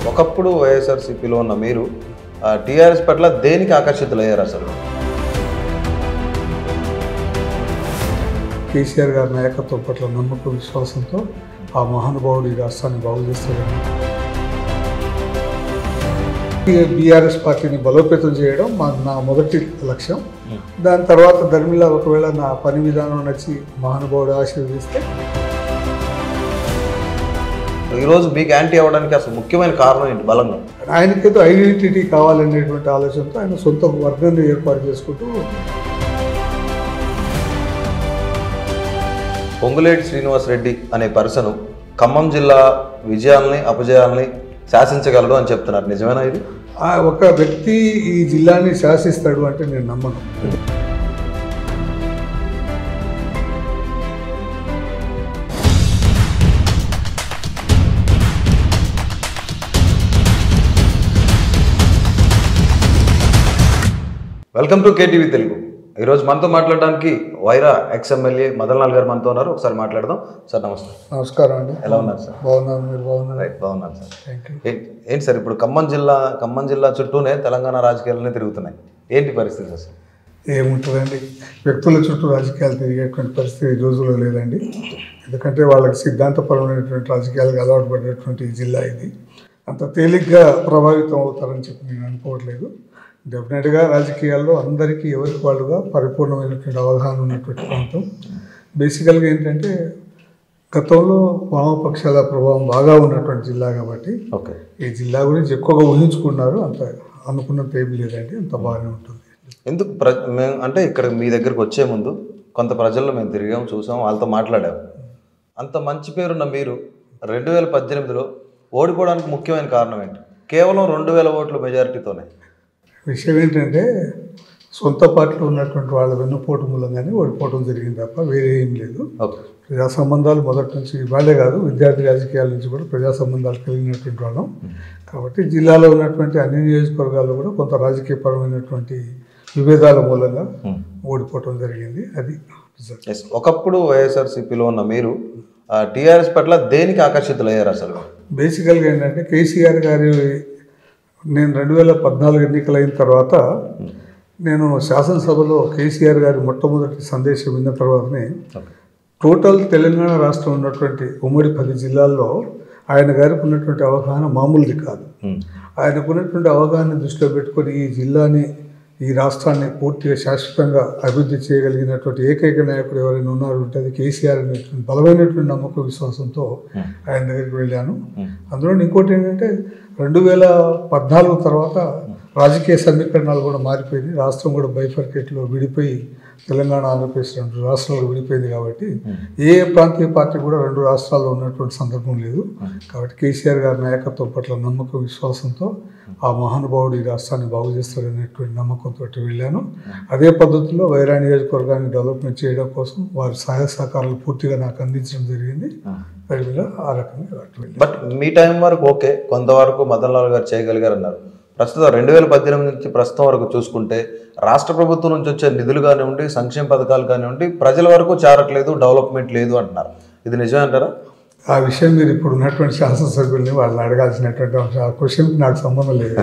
ఒకప్పుడు వైఎస్ఆర్సీపీలో ఉన్న మీరు టీఆర్ఎస్ పట్ల దేనికి ఆకర్షితులయ్యారు అసలు కేసీఆర్ గారి నాయకత్వం పట్ల నమ్మకం విశ్వాసంతో ఆ మహానుభావుడు ఈ రాష్ట్రాన్ని బాగు చేస్తారని బీఆర్ఎస్ పార్టీని బలోపేతం చేయడం మా నా మొదటి లక్ష్యం దాని తర్వాత ధర్మిల ఒకవేళ నా పని విధానం నచ్చి మహానుభావుడు ఆశీర్వదిస్తే ఈరోజు మీకు యాంటీ అవ్వడానికి అసలు ముఖ్యమైన కారణం ఏంటి బలంగా ఆయనకేదో ఐడెంటిటీ కావాలనేటువంటి ఆలోచనతో ఆయన సొంత వర్గాన్ని ఏర్పాటు చేసుకుంటూ పొంగులేటి శ్రీనివాస్ రెడ్డి అనే పర్సన్ ఖమ్మం జిల్లా విజయాల్ని అపజయాల్ని శాసించగలడు అని చెప్తున్నారు నిజమేనా ఇది ఆ ఒక వ్యక్తి ఈ జిల్లాని శాసిస్తాడు అంటే నేను నమ్మను వెల్కమ్ టు కేటీవీ తెలుగు ఈరోజు మనతో మాట్లాడడానికి వైరా ఎక్స్ ఎమ్మెల్యే మదన్ లాల్ గారు మనతో ఉన్నారు ఒకసారి మాట్లాడదాం సార్ నమస్తే నమస్కారం అండి ఎలా ఉన్నారు సార్ బాగున్నాను మీరు బాగున్నారు రైట్ బాగున్నాను సార్ థ్యాంక్ యూ ఏంటి ఏంటి సార్ ఇప్పుడు ఖమ్మం జిల్లా ఖమ్మం జిల్లా చుట్టూనే తెలంగాణ రాజకీయాలనే తిరుగుతున్నాయి ఏంటి పరిస్థితి అసలు ఏముంటుందండి వ్యక్తుల చుట్టూ రాజకీయాలు తిరిగేటువంటి పరిస్థితి ఈ రోజుల్లో లేదండి ఎందుకంటే వాళ్ళకి సిద్ధాంతపరమైనటువంటి రాజకీయాలకు అలవాటు పడినటువంటి ఈ జిల్లా ఇది అంత తేలిగ్గా ప్రభావితం అవుతారని చెప్పి నేను అనుకోవట్లేదు డెఫినెట్గా రాజకీయాల్లో అందరికీ ఎవరికి వాళ్ళుగా పరిపూర్ణమైనటువంటి అవగాహన ఉన్నటువంటి ప్రాంతం బేసికల్గా ఏంటంటే గతంలో వామపక్షాల ప్రభావం బాగా ఉన్నటువంటి జిల్లా కాబట్టి ఓకే ఈ జిల్లా గురించి ఎక్కువగా ఊహించుకున్నారు అంత అనుకున్నంత ఏమీ లేదండి అంత బాగానే ఉంటుంది ఎందుకు ప్ర మేము అంటే ఇక్కడ మీ దగ్గరికి వచ్చే ముందు కొంత ప్రజల్లో మేము తిరిగాం చూసాం వాళ్ళతో మాట్లాడాం అంత మంచి పేరున్న మీరు రెండు వేల పద్దెనిమిదిలో ఓడిపోవడానికి ముఖ్యమైన కారణం ఏంటి కేవలం రెండు వేల ఓట్ల మెజారిటీతోనే విషయం ఏంటంటే సొంత పార్టీలో ఉన్నటువంటి వాళ్ళ వెన్నుపోటు మూలంగానే ఓడిపోవడం జరిగింది తప్ప వేరే ఏం లేదు ఓకే ప్రజా సంబంధాలు మొదటి నుంచి వాళ్ళే కాదు విద్యార్థి రాజకీయాల నుంచి కూడా ప్రజా సంబంధాలు కలిగినటువంటి వాళ్ళం కాబట్టి జిల్లాలో ఉన్నటువంటి అన్ని నియోజకవర్గాల్లో కూడా కొంత రాజకీయపరమైనటువంటి విభేదాల మూలంగా ఓడిపోవటం జరిగింది అది రిజల్ట్ ఎస్ ఒకప్పుడు వైఎస్ఆర్సీపీలో ఉన్న మీరు టీఆర్ఎస్ పట్ల దేనికి ఆకర్షితులయ్యారు అసలు బేసికల్గా ఏంటంటే కేసీఆర్ గారి నేను రెండు వేల పద్నాలుగు ఎన్నికలైన తర్వాత నేను శాసనసభలో కేసీఆర్ గారి మొట్టమొదటి సందేశం విన్న తర్వాతనే ఓకే టోటల్ తెలంగాణ రాష్ట్రం ఉన్నటువంటి ఉమ్మడి పది జిల్లాల్లో ఆయన గారికి ఉన్నటువంటి అవగాహన మామూలుది కాదు ఆయనకు ఉన్నటువంటి అవగాహన దృష్టిలో పెట్టుకొని ఈ జిల్లాని ఈ రాష్ట్రాన్ని పూర్తిగా శాశ్వతంగా అభివృద్ధి చేయగలిగినటువంటి ఏకైక నాయకుడు ఎవరైనా ఉన్నారు అంటే అది కేసీఆర్ అనేటువంటి బలమైనటువంటి నమ్మకం విశ్వాసంతో ఆయన దగ్గరికి వెళ్ళాను అందులో ఇంకోటి ఏంటంటే రెండు వేల పద్నాలుగు తర్వాత రాజకీయ సమీకరణాలు కూడా మారిపోయింది రాష్ట్రం కూడా బైఫర్కేట్లో విడిపోయి తెలంగాణ ఆంధ్రప్రదేశ్ రెండు రాష్ట్రాలు విడిపోయింది కాబట్టి ఏ ప్రాంతీయ పార్టీ కూడా రెండు రాష్ట్రాల్లో ఉన్నటువంటి సందర్భం లేదు కాబట్టి కేసీఆర్ గారి నాయకత్వం పట్ల నమ్మకం విశ్వాసంతో ఆ మహానుభావుడు ఈ రాష్ట్రాన్ని బాగు చేస్తారనేటువంటి నమ్మకంతో వెళ్ళాను అదే పద్ధతిలో వైరా నియోజకవర్గాన్ని డెవలప్మెంట్ చేయడం కోసం వారి సహాయ సహకారాలు పూర్తిగా నాకు అందించడం జరిగింది పరిమిలో ఆ రకంగా అటు వెళ్ళాను బట్ మీ టైం వరకు ఓకే కొంతవరకు మదన్ లాల్ గారు చేయగలిగారు అన్నారు ప్రస్తుతం రెండు వేల పద్దెనిమిది నుంచి ప్రస్తుతం వరకు చూసుకుంటే రాష్ట్ర ప్రభుత్వం నుంచి వచ్చే నిధులు కానివ్వండి సంక్షేమ పథకాలు కానివ్వండి ప్రజల వరకు చేరట్లేదు డెవలప్మెంట్ లేదు అంటున్నారు ఇది నిజమే అంటారా ఆ విషయం మీరు ఇప్పుడు ఉన్నటువంటి శాసనసభ్యుల్ని వాళ్ళని అడగాల్సినటువంటి అంశం. ఆ క్వశ్చన్కి నాకు సంబంధం లేదు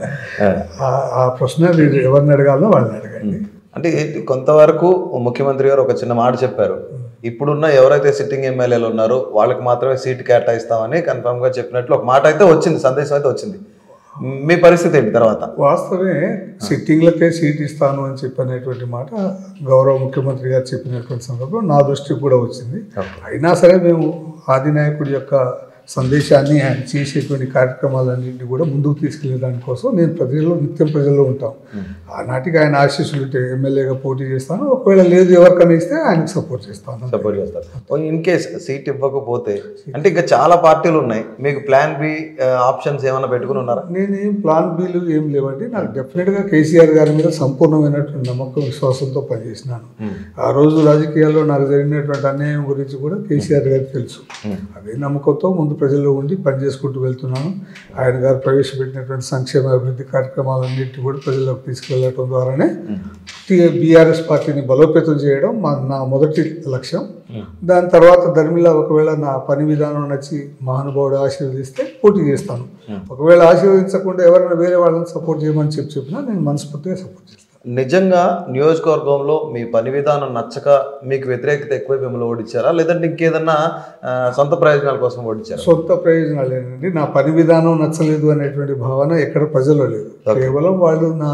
ఆ- ఆ ప్రశ్న మీరు ఎవరిని అడగాలో వాళ్ళని అడగండి అంటే ఏంటి కొంతవరకు ముఖ్యమంత్రి గారు ఒక చిన్న మాట చెప్పారు ఇప్పుడున్న ఎవరైతే సిట్టింగ్ ఎమ్మెల్యేలు ఉన్నారో వాళ్ళకి మాత్రమే సీట్ కేటాయిస్తామని కన్ఫర్మ్ గా చెప్పినట్లు ఒక మాట అయితే వచ్చింది సందేశం అయితే వచ్చింది మీ పరిస్థితి ఏంటి తర్వాత వాస్తవమే సిట్టింగ్లకే సీట్ ఇస్తాను అని చెప్పనేటువంటి మాట గౌరవ ముఖ్యమంత్రి గారు చెప్పినటువంటి సందర్భం నా దృష్టికి కూడా వచ్చింది అయినా సరే మేము ఆదినాయకుడి యొక్క సందేశాన్ని ఆయన చేసేటువంటి కార్యక్రమాలన్నింటినీ కూడా ముందుకు తీసుకెళ్లే దానికోసం నేను ప్రజల్లో నిత్యం ప్రజల్లో ఉంటాం ఆనాటికి ఆయన ఆశీస్సులు ఉంటే ఎమ్మెల్యేగా పోటీ చేస్తాను ఒకవేళ లేదు ఎవరికైనా ఇస్తే ఆయనకు సపోర్ట్ చేస్తాను సపోర్ట్ చేస్తారు ఇన్ కేస్ సీట్ ఇవ్వకపోతే అంటే ఇంకా చాలా పార్టీలు ఉన్నాయి మీకు ప్లాన్ బి ఆప్షన్స్ ఏమైనా పెట్టుకుని ఉన్నారా నేనేం ప్లాన్ బీలు ఏం లేవండి నాకు డెఫినెట్గా కేసీఆర్ గారి మీద సంపూర్ణమైనటువంటి నమ్మకం విశ్వాసంతో పనిచేసినాను ఆ రోజు రాజకీయాల్లో నాకు జరిగినటువంటి అన్యాయం గురించి కూడా కేసీఆర్ గారికి తెలుసు అదే నమ్మకంతో ముందుకు ప్రజల్లో ఉండి పనిచేసుకుంటూ వెళ్తున్నాను ఆయన గారు ప్రవేశపెట్టినటువంటి సంక్షేమ అభివృద్ధి కార్యక్రమాలన్నింటినీ కూడా ప్రజల్లోకి తీసుకెళ్లడం ద్వారానే బీఆర్ఎస్ పార్టీని బలోపేతం చేయడం మా నా మొదటి లక్ష్యం దాని తర్వాత ధర్మిలా ఒకవేళ నా పని విధానం నచ్చి మహానుభావుడు ఆశీర్వదిస్తే పోటీ చేస్తాను ఒకవేళ ఆశీర్వదించకుండా ఎవరైనా వేరే వాళ్ళని సపోర్ట్ చేయమని చెప్పి చెప్పినా నేను మనస్ఫూర్తిగా సపోర్ట్ చేస్తాను నిజంగా నియోజకవర్గంలో మీ పని విధానం నచ్చక మీకు వ్యతిరేకత ఎక్కువ మిమ్మల్ని ఓడించారా లేదంటే ఇంకేదన్నా ఆ, సొంత ప్రయోజనాల కోసం ఓడించారా సొంత ప్రయోజనాలు ఏంటంటే నా పని విధానం నచ్చలేదు అనేటువంటి భావన ఎక్కడ ప్రజల్లో లేదు కేవలం వాళ్ళు నా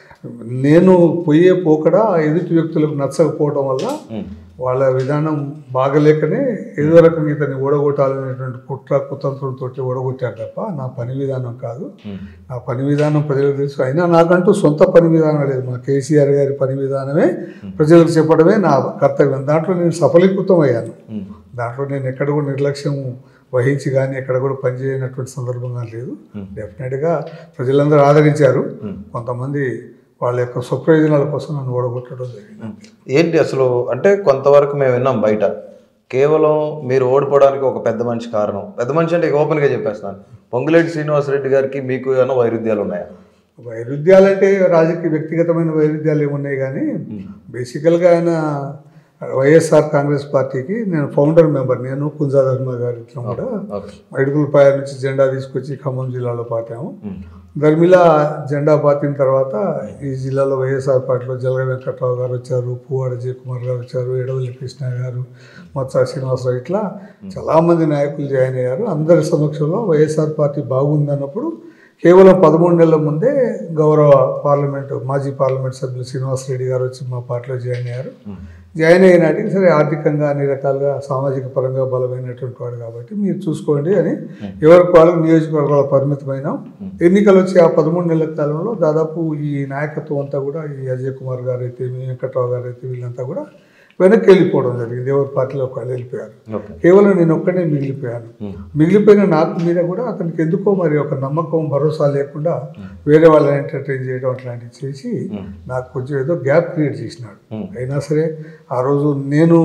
నేను పోయే పోకడ ఎదుటి వ్యక్తులకు నచ్చకపోవడం వల్ల వాళ్ళ విధానం బాగలేకనే ఏదో రకంగా ఇతన్ని ఓడగొట్టాలనేటువంటి కుట్ర కుతంత్రంతో ఓడగొట్టారు తప్ప నా పని విధానం కాదు నా పని విధానం ప్రజలకు తెలుసు అయినా నాకంటూ సొంత పని విధానం లేదు మా కేసీఆర్ గారి పని విధానమే ప్రజలకు చెప్పడమే నా కర్తవ్యం దాంట్లో నేను సఫలీకృతం అయ్యాను దాంట్లో నేను ఎక్కడ కూడా నిర్లక్ష్యం వహించి కానీ ఎక్కడ కూడా పనిచేయనటువంటి సందర్భంగా లేదు డెఫినెట్గా ప్రజలందరూ ఆదరించారు కొంతమంది వాళ్ళ యొక్క స్వప్రయోజనాల కోసం నన్ను ఓడగొట్టడం జరిగింది ఏంటి అసలు అంటే కొంతవరకు మేము విన్నాం బయట కేవలం మీరు ఓడిపోవడానికి ఒక పెద్ద మనిషి కారణం పెద్ద మనిషి అంటే ఇక ఓపెన్గా చెప్పేస్తున్నాను పొంగులేటి శ్రీనివాసరెడ్డి గారికి మీకు ఏమైనా వైరుధ్యాలు ఉన్నాయా వైరుధ్యాలంటే రాజకీయ వ్యక్తిగతమైన వైరుధ్యాలు ఏమున్నాయి కానీ బేసికల్గా ఆయన వైఎస్ఆర్ కాంగ్రెస్ పార్టీకి నేను ఫౌండర్ మెంబర్ నేను కుంజా ధర్మ గారి ఇట్లా కూడా ఓకే మైడుగులపాయ నుంచి జెండా తీసుకొచ్చి ఖమ్మం జిల్లాలో పాతాము ధర్మిల జెండా పాతిన తర్వాత ఈ జిల్లాలో వైఎస్ఆర్ పార్టీలో జలగ వెంకట్రావు గారు వచ్చారు పువ్వాడ జయకుమార్ గారు వచ్చారు ఎడవల్లి కృష్ణ గారు మత్స శ్రీనివాసరావు ఇట్లా చాలామంది నాయకులు జాయిన్ అయ్యారు అందరి సమక్షంలో వైఎస్ఆర్ పార్టీ బాగుందన్నప్పుడు కేవలం పదమూడు నెలల ముందే గౌరవ పార్లమెంటు మాజీ పార్లమెంట్ సభ్యులు శ్రీనివాసరెడ్డి గారు వచ్చి మా పార్టీలో జాయిన్ అయ్యారు జాయిన్ అయిన నాటికి సరే ఆర్థికంగా అన్ని రకాలుగా సామాజిక పరంగా బలమైనటువంటి వాడు కాబట్టి మీరు చూసుకోండి అని ఎవరికి వాళ్ళకి నియోజకవర్గాల పరిమితమైన ఎన్నికలు వచ్చి ఆ పదమూడు నెలల కాలంలో దాదాపు ఈ నాయకత్వం అంతా కూడా ఈ అజయ్ కుమార్ గారు అయితే వెంకట్రావు గారు అయితే వీళ్ళంతా కూడా వెనక్కి వెళ్ళిపోవడం జరిగింది ఎవరి పార్టీలో వాళ్ళు వెళ్ళిపోయారు ఓకే కేవలం నేను ఒక్కనే మిగిలిపోయాను మిగిలిపోయిన నాకు మీద కూడా అతనికి ఎందుకో మరి ఒక నమ్మకం భరోసా లేకుండా వేరే వాళ్ళని ఎంటర్టైన్ చేయడం అట్లాంటివి చేసి నాకు కొంచెం ఏదో గ్యాప్ క్రియేట్ చేసినాడు అయినా సరే ఆ రోజు నేను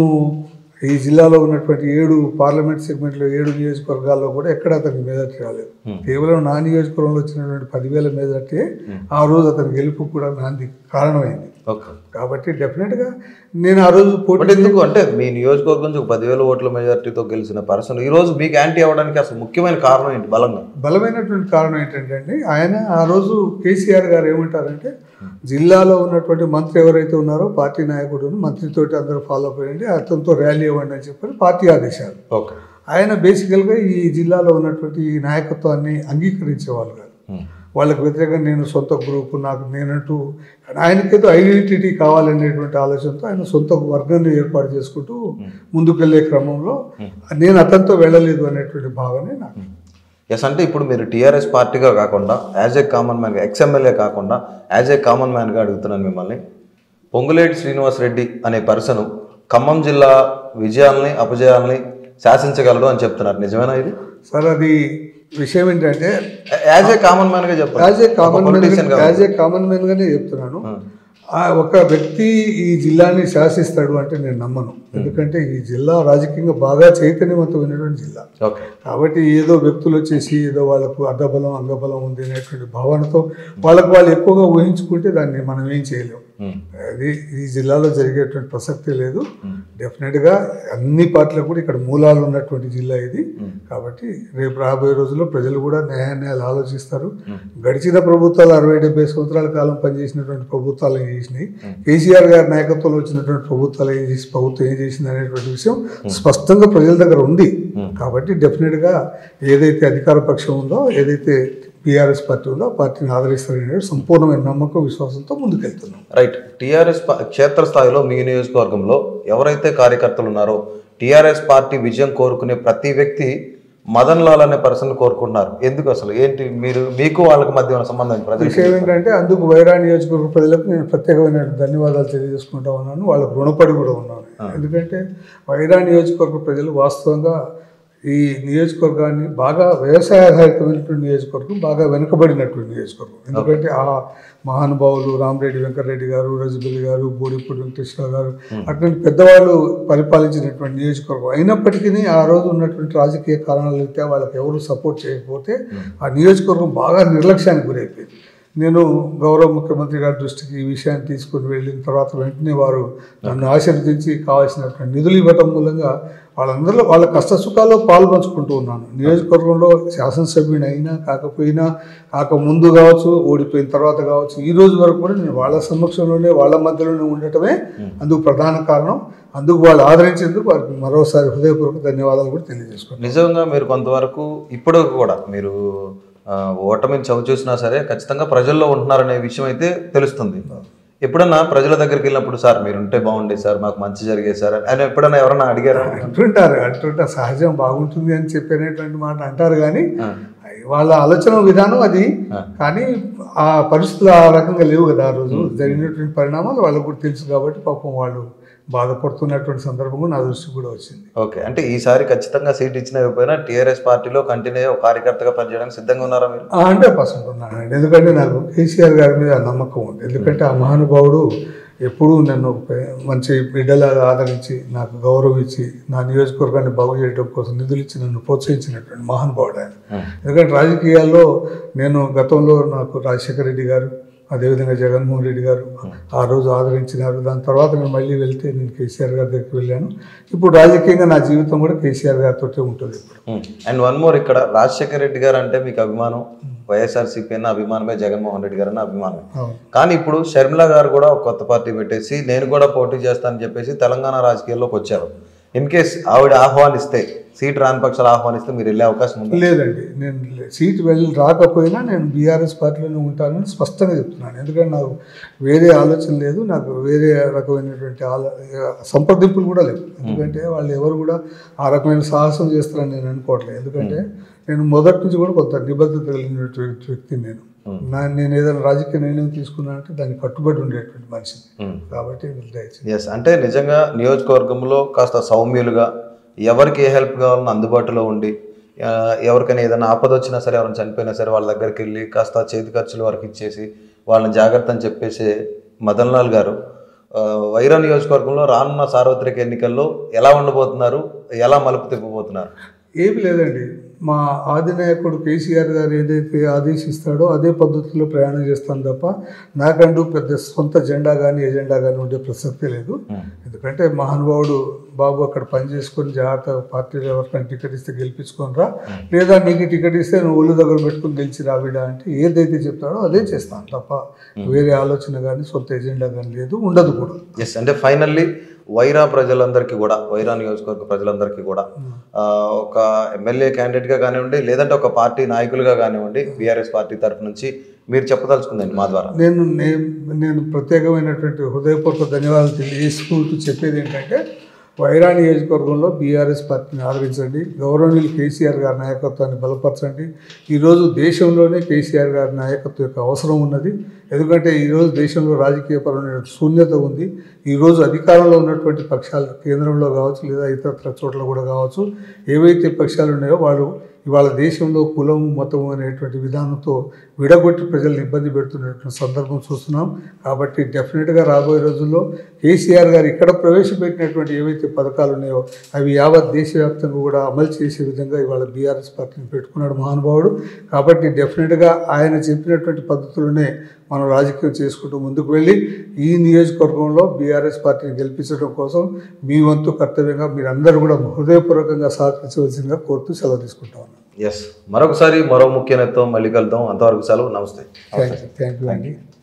ఈ జిల్లాలో ఉన్నటువంటి ఏడు పార్లమెంట్ సెగ్మెంట్లో ఏడు నియోజకవర్గాల్లో కూడా ఎక్కడ అతనికి మెజార్టీ రాలేదు కేవలం నా నియోజకవర్గంలో వచ్చినటువంటి పదివేల మెజార్టీ ఆ రోజు అతని గెలుపు కూడా నాంది కారణమైంది ఓకే కాబట్టి డెఫినెట్గా నేను ఆ రోజు పోటీ బట్ ఎందుకు అంటే మీ నియోజకవర్గం నుంచి ఒక పదివేల ఓట్ల మెజార్టీతో గెలిచిన పర్సన్ ఈ రోజు మీకు యాంటీ అవ్వడానికి అసలు ముఖ్యమైన కారణం ఏంటి బలంగా బలమైనటువంటి కారణం ఏంటంటే అండి ఆయన ఆ రోజు కేసీఆర్ గారు ఏమంటారంటే జిల్లాలో ఉన్నటువంటి మంత్రి ఎవరైతే ఉన్నారో పార్టీ నాయకుడు మంత్రితోటి అందరూ ఫాలో అప్ అయ్యండి అతనితో ర్యాలీ ఇవ్వండి అని చెప్పని పార్టీ ఆదేశాలు ఓకే ఆయన బేసికల్గా ఈ జిల్లాలో ఉన్నటువంటి ఈ నాయకత్వాన్ని అంగీకరించేవాళ్ళు కాదు వాళ్ళకి వ్యతిరేకంగా నేను సొంత గ్రూపు నాకు నేనంటూ ఆయనకేదో ఐడెంటిటీ కావాలనేటువంటి ఆలోచనతో ఆయన సొంత వర్గాన్ని ఏర్పాటు చేసుకుంటూ ముందుకెళ్లే క్రమంలో నేను అతనితో వెళ్ళలేదు అనేటువంటి భావనే నాకు ఎస్ అంటే ఇప్పుడు మీరు టీఆర్ఎస్ పార్టీగా కాకుండా యాజ్ ఏ కామన్ మ్యాన్గా ఎక్స్ఎమ్మెల్యే కాకుండా యాజ్ ఏ కామన్ మ్యాన్గా అడుగుతున్నాను మిమ్మల్ని పొంగులేటి శ్రీనివాస్ రెడ్డి అనే పర్సన్ ఖమ్మం జిల్లా విజయాల్ని అపజయాల్ని శాసించగలడు అని చెప్తున్నారు నిజమేనా ఇది సార్ అది విషయం ఏంటంటే యాజ్ ఏ కామన్ మ్యాన్గా చెప్పారు as a common politician man as a common man గానే చెప్తున్నాను ఆ ఒక వ్యక్తి ఈ జిల్లాని శాసిస్తాడు అంటే నేను నమ్మను ఎందుకంటే ఈ జిల్లా రాజకీయంగా బాగా చైతన్యవంతమైనటువంటి జిల్లా ఓకే కాబట్టి ఏదో వ్యక్తులు వచ్చేసి ఏదో వాళ్ళకు అర్ధబలం అంగబలం ఉంది అనేటువంటి భావనతో వాళ్ళకు వాళ్ళు ఎక్కువగా ఊహించుకుంటే దాన్ని మనం ఏం చేయలేం అది ఈ జిల్లాలో జరిగేటువంటి ప్రసక్తి లేదు డెఫినెట్గా అన్ని పార్టీలకు కూడా ఇక్కడ మూలాలు ఉన్నటువంటి జిల్లా ఇది కాబట్టి రేపు రాబోయే రోజుల్లో ప్రజలు కూడా న్యాయాన్యాయాలు ఆలోచిస్తారు గడిచిన ప్రభుత్వాలు అరవై డెబ్బై సంవత్సరాల కాలం పనిచేసినటువంటి ప్రభుత్వాలు ఏం చేసినాయి కేసీఆర్ గారి నాయకత్వంలో వచ్చినటువంటి ప్రభుత్వాలు ఏం చేసి ప్రభుత్వం ఏం చేసింది అనేటువంటి విషయం స్పష్టంగా ప్రజల దగ్గర ఉంది కాబట్టి డెఫినెట్గా ఏదైతే అధికార పక్షం ఉందో ఏదైతే బీఆర్ఎస్ పార్టీ ఉందో ఆ పార్టీని ఆదరిస్తారనే సంపూర్ణమైన నమ్మకం విశ్వాసంతో ముందుకెళ్తున్నాం రైట్ టీఆర్ఎస్ క్షేత్రస్థాయిలో మీ నియోజకవర్గంలో ఎవరైతే కార్యకర్తలు ఉన్నారో టీఆర్ఎస్ పార్టీ విజయం కోరుకునే ప్రతి వ్యక్తి మదన్ లాల్ అనే పర్సన్ కోరుకుంటున్నారు ఎందుకు అసలు ఏంటి మీరు మీకు వాళ్ళకి మధ్య ఉన్న సంబంధం ఏంటి? ప్రజలకి విషయం ఏంటంటే అందుకు వైరా నియోజకవర్గ ప్రజలకు నేను ప్రత్యేకమైన ధన్యవాదాలు తెలియజేసుకుంటా ఉన్నాను వాళ్ళకు రుణపడి కూడా ఉన్నాను ఎందుకంటే వైరా నియోజకవర్గ ప్రజలు వాస్తవంగా ఈ నియోజకవర్గాన్ని బాగా వ్యవసాయ ఆధారితమైనటువంటి నియోజకవర్గం బాగా వెనుకబడినటువంటి నియోజకవర్గం ఎందుకంటే ఆ మహానుభావులు రామరెడ్డి వెంకటరెడ్డి గారు రజబెల్లి గారు బోడిపూడి వెంకటేశ్వర గారు అటువంటి పెద్దవాళ్ళు పరిపాలించినటువంటి నియోజకవర్గం అయినప్పటికీ ఆ రోజు ఉన్నటువంటి రాజకీయ కారణాలు అయితే వాళ్ళకి ఎవరు సపోర్ట్ చేయకపోతే ఆ నియోజకవర్గం బాగా నిర్లక్ష్యానికి గురైపోయింది నేను గౌరవ ముఖ్యమంత్రి గారి దృష్టికి ఈ విషయాన్ని తీసుకుని వెళ్ళిన తర్వాత వెంటనే వారు నన్ను ఆశీర్వదించి కావాల్సినటువంటి నిధులు ఇవ్వటం మూలంగా వాళ్ళందరిలో వాళ్ళ కష్ట సుఖాల్లో పాల్పంచుకుంటూ ఉన్నాను నియోజకవర్గంలో శాసనసభ్యుని అయినా కాకపోయినా కాక ముందు కావచ్చు ఓడిపోయిన తర్వాత కావచ్చు ఈ రోజు వరకు కూడా నేను వాళ్ళ సమక్షంలోనే వాళ్ళ మధ్యలోనే ఉండటమే అందుకు ప్రధాన కారణం అందుకు వాళ్ళు ఆదరించేందుకు వారికి మరోసారి హృదయపూర్వక ధన్యవాదాలు కూడా తెలియజేసుకుంటాను నిజంగా మీరు కొంతవరకు ఇప్పుడు కూడా మీరు ఆ, ఓటమిని చవి చూసినా సరే ఖచ్చితంగా ప్రజల్లో ఉంటున్నారనే విషయం అయితే తెలుస్తుంది ఎప్పుడన్నా ప్రజల దగ్గరికి వెళ్ళినప్పుడు సార్ మీరు ఉంటే బాగుండే సార్ మాకు మంచి జరిగే సార్ అని ఎప్పుడన్నా ఎవరన్నా అడిగారా అంటుంటారు అంటుంటారు సహజం బాగుంటుంది అని చెప్పేటటువంటి మాట అంటారు కానీ ఆ, వాళ్ళ ఆలోచన విధానం అది ఆ. కానీ ఆ పరిస్థితులు ఆ రకంగా లేవు కదా ఆ రోజు జరిగినటువంటి పరిణామాలు వాళ్ళకు కూడా తెలుసు కాబట్టి పాపం వాళ్ళు బాధపడుతున్నటువంటి సందర్భం కూడా నా దృష్టికి కూడా వచ్చింది ఓకే అంటే ఈసారి ఖచ్చితంగా సీట్ ఇచ్చిన ఇవ్వకపోయినా టీఆర్ఎస్ పార్టీలో కంటిన్యూ అయ్యి ఒక కార్యకర్తగా పనిచేయడానికి సిద్ధంగా ఉన్నారా మీరు హండ్రెడ్ పర్సెంట్ ఉన్నానండి ఎందుకంటే నాకు కేసీఆర్ గారి మీద నమ్మకం ఉంది ఎందుకంటే ఆ మహానుభావుడు ఎప్పుడూ నన్ను ఒక మంచి బిడ్డలాగా ఆదరించి నాకు గౌరవం ఇచ్చి నా నియోజకవర్గాన్ని బాగు చేయడం కోసం నిధులు ఇచ్చి నన్ను ప్రోత్సహించినటువంటి మహానుభావుడు ఆయన ఉం. ఎందుకంటే రాజకీయాల్లో నేను గతంలో నాకు రాజశేఖర రెడ్డి గారు అదేవిధంగా జగన్మోహన్ రెడ్డి గారు ఆ రోజు ఆదరించినారు దాని తర్వాత నేను మళ్ళీ వెళ్తే నేను కేసీఆర్ గారి దగ్గరికి వెళ్ళాను ఇప్పుడు రాజకీయంగా నా జీవితం కూడా కేసీఆర్ గారితో ఉంటుంది ఇప్పుడు అండ్ వన్ మోర్ ఇక్కడ రాజశేఖర రెడ్డి గారు అంటే మీకు అభిమానం వైఎస్ఆర్సీపీ అన్న అభిమానమే జగన్మోహన్ రెడ్డి గారు అన్న అభిమానమే అవును కానీ ఇప్పుడు షర్మిల గారు కూడా ఒక కొత్త పార్టీ పెట్టేసి నేను కూడా పోటీ చేస్తానని చెప్పేసి తెలంగాణ రాజకీయాల్లోకి వచ్చారు ఇన్ కేస్ ఆవిడ ఆహ్వానిస్తే సీట్ రాని పక్షాలు ఆహ్వానిస్తే మీరు వెళ్ళే అవకాశం ఉంది లేదండి నేను లే- సీట్ వెళ్ళి రాకపోయినా నేను బీఆర్ఎస్ పార్టీలోనే ఉంటానని స్పష్టంగా చెప్తున్నాను ఎందుకంటే నాకు వేరే ఆలోచన లేదు నాకు వేరే రకమైనటువంటి ఆలో సంప్రదింపులు కూడా లేవు ఎందుకంటే వాళ్ళు ఎవరు కూడా ఆ రకమైన సాహసం చేస్తారని నేను అనుకోవట్లేదు ఎందుకంటే నేను మొదటి నుంచి కూడా కొంత నిబద్ధత కలిగినటువంటి వ్యక్తిని నేను నా నేను ఏదైనా రాజకీయ నిర్ణయం తీసుకున్నానంటే దానికి కట్టుబడి ఉండేటువంటి మనిషిని Hmm. కాబట్టి వీళ్ళు దయచేసి ఎస్ అంటే నిజంగా నియోజకవర్గంలో కాస్త సౌమ్యులుగా ఎవరికి ఏ హెల్ప్ కావాలన్నా అందుబాటులో ఉండి ఆ, ఎవరికైనా ఏదైనా ఆపద వచ్చినా సరే ఎవరైనా చనిపోయినా సరే వాళ్ళ దగ్గరికి వెళ్ళి కాస్త చేతి ఖర్చులు వరకు ఇచ్చేసి వాళ్ళని జాగ్రత్త అని చెప్పేసి మదన్ లాల్ గారు ఆ, వైరా నియోజకవర్గంలో రానున్న సార్వత్రిక ఎన్నికల్లో ఎలా ఉండబోతున్నారు ఎలా మలుపు తిప్పబోతున్నారు ఏమి లేదండి మా ఆదినాయకుడు కేసీఆర్ గారు ఏదైతే ఆదేశిస్తాడో అదే పద్ధతిలో ప్రయాణం చేస్తాను తప్ప నాకంటూ పెద్ద సొంత జెండా కానీ ఎజెండా కానీ ఉండే ప్రసక్తి లేదు ఎందుకంటే మహానుభావుడు బాబు అక్కడ పని చేసుకొని జాగ్రత్త పార్టీలో ఎవరికైనా టికెట్ ఇస్తే గెలిపించుకొని రా లేదా నీకు టికెట్ ఇస్తే నువ్వు ఒళ్ళు దగ్గర పెట్టుకుని గెలిచి రావిడా అంటే ఏదైతే చెప్తాడో అదే చేస్తాను తప్ప వేరే ఆలోచన కానీ సొంత ఎజెండా కానీ లేదు ఉండదు కూడా ఎస్ అంటే ఫైనల్లీ వైరా ప్రజలందరికీ కూడా వైరా నియోజకవర్గ ప్రజలందరికీ కూడా ఆ, ఒక ఎమ్మెల్యే క్యాండిడేట్గా కానివ్వండి లేదంటే ఒక పార్టీ నాయకులుగా కానివ్వండి బీఆర్ఎస్ పార్టీ తరఫు నుంచి మీరు చెప్పదలుచుకుందండి మా ద్వారా నేను నే- నేను ప్రత్యేకమైనటువంటి హృదయపూర్వక ధన్యవాదాలు తెలియజేసుకుంటూ చెప్పేది ఏంటంటే వైరా నియోజకవర్గంలో బీఆర్ఎస్ పార్టీని ఆదరించండి గౌరవనీయులు కేసీఆర్ గారి నాయకత్వాన్ని బలపరచండి ఈరోజు దేశంలోనే కేసీఆర్ గారి నాయకత్వం యొక్క అవసరం ఉన్నది ఎందుకంటే ఈరోజు దేశంలో రాజకీయపరమైన శూన్యత ఉంది ఈరోజు అధికారంలో ఉన్నటువంటి పక్షాలు కేంద్రంలో కావచ్చు లేదా ఇతర చోట్ల కూడా కావచ్చు ఏవైతే పక్షాలు ఉన్నాయో వాళ్ళు ఇవాళ దేశంలో కులం మతం అనేటువంటి విధానంతో విడగొట్టి ప్రజల్ని ఇబ్బంది పెడుతున్నటువంటి సందర్భం చూస్తున్నాం కాబట్టి డెఫినెట్గా రాబోయే రోజుల్లో కేసీఆర్ గారు ఇక్కడ ప్రవేశపెట్టినటువంటి ఏవైతే పథకాలు ఉన్నాయో అవి యావత్ దేశవ్యాప్తంగా కూడా అమలు చేసే విధంగా ఇవాళ బీఆర్ఎస్ పార్టీని పెట్టుకున్నాడు మహానుభావుడు కాబట్టి డెఫినెట్గా ఆయన చెప్పినటువంటి పద్ధతులనే మనం రాజకీయం చేసుకుంటూ ముందుకు వెళ్ళి ఈ నియోజకవర్గంలో బీఆర్ఎస్ పార్టీని గెలిపించడం కోసం మీ వంతు కర్తవ్యంగా మీరందరూ కూడా హృదయపూర్వకంగా సహకరించవలసిందిగా కోరుతూ సెలవు తీసుకుంటా ఉన్నాను ఎస్ మరొకసారి మరో ముఖ్య నేతతో మళ్ళీ కలుద్దాం అంతవరకు సెలవు నమస్తే థ్యాంక్ యూ థ్యాంక్ యూ అండి